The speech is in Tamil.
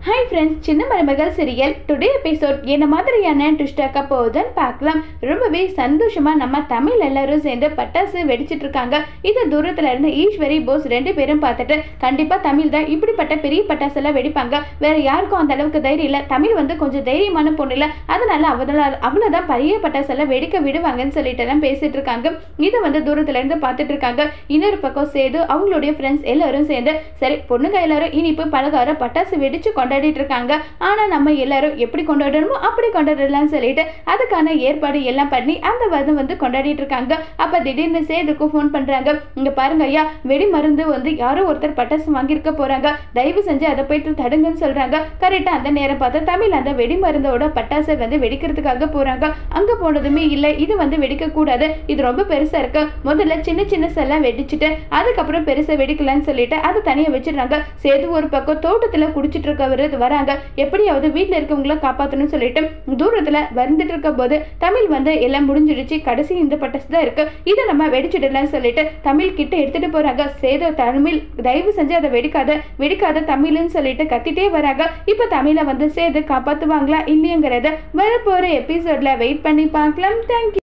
ஹாய் ஃப்ரெண்ட்ஸ் சின்ன மருமகள் சீரியல் டுடே எபிசோட் என்ன மாதிரியான ட்விஸ்டாக்க போகுதுன்னு பார்க்கலாம் ரொம்பவே சந்தோஷமா நம்ம தமிழ் எல்லாரும் சேர்ந்து பட்டாசு வெடிச்சிட்டு இருக்காங்க இது தூரத்துல இருந்து ஈஸ்வரி போஸ் ரெண்டு பேரும் பார்த்துட்டு கண்டிப்பா தமிழ் தான் இப்படிப்பட்ட பெரிய பட்டாசு எல்லாம் வெடிப்பாங்க வேற யாருக்கும் அந்த அளவுக்கு தைரியம் இல்லை தமிழ் வந்து கொஞ்சம் தைரியமான பொண்ணு இல்லை அதனால அவளால் அவ்வளோதான் பெரிய பட்டாசு எல்லாம் வெடிக்க விடுவாங்கன்னு சொல்லிட்டு எல்லாம் பேசிட்டு இருக்காங்க இதை வந்து தூரத்துல இருந்து பார்த்துட்டு இருக்காங்க இன்னொரு பக்கம் சேது அவங்களுடைய ஃப்ரெண்ட்ஸ் எல்லாரும் சேர்ந்து சரி பொண்ணுங்க எல்லாரும் இனிப்பு பலகாரம் பட்டாசு வெடிச்சு கொண்டாடிட்டு இருக்காங்க ஆனா நம்ம எல்லாரும் எப்படி கொண்டாடணுமோ அப்படி கொண்டாடலாம்னு சொல்லிட்டு அதுக்கான ஏற்பாடு எல்லாம் பண்ணி அந்த வதம் வந்து கொண்டாடிட்டு இருக்காங்க அப்ப திடீர்னு சேதுக்கு ஃபோன் பண்றாங்க இங்க பாருங்க ஐயா வெடி மருந்து வந்து யாரோ ஒருத்தர் பட்டாசு வாங்கியிருக்க போறாங்க தயவு செஞ்சு அதை போயிட்டு தடுங்கன்னு சொல்றாங்க கரெக்டா அந்த நேரம் பார்த்து தமிழ் அந்த வெடி மருந்தோட பட்டாசை வந்து வெடிக்கிறதுக்காக போறாங்க அங்க போனதுமே இல்லை இது வந்து வெடிக்க கூடாது இது ரொம்ப பெருசா இருக்கு முதல்ல சின்ன சின்ன செல்லாம் வெடிச்சிட்டு அதுக்கப்புறம் பெருசா வெடிக்கலாம்னு சொல்லிட்டு அதை தனியா வச்சிடுறாங்க சேது ஒரு பக்கம் தோட்டத்துல குடிச்சிட்டு இருக்கவர் வராங்க எப்படியாவது வீட்டுல இருக்கவங்கள காப்பாத்தணும்னு சொல்லிட்டு தூரத்துல வந்துட்டு இருக்க போது தமிழ் வந்து எல்லாம் முடிஞ்சிடுச்சு கடைசி இந்த பட்டாசு தான் இருக்கு இதை நம்ம வெடிச்சிடலாம்னு சொல்லிட்டு தமிழ் கிட்ட எடுத்துட்டு போறாங்க சேது தமிழ் தயவு செஞ்சு அதை வெடிக்காத வெடிக்காத தமிழ்னு சொல்லிட்டு கத்திட்டே வராங்க இப்ப தமிழை வந்து சேது காப்பாத்துவாங்களா இல்லையங்கிறத வரப்போற எபிசோட்ல வெயிட் பண்ணி பார்க்கலாம் தேங்க்யூ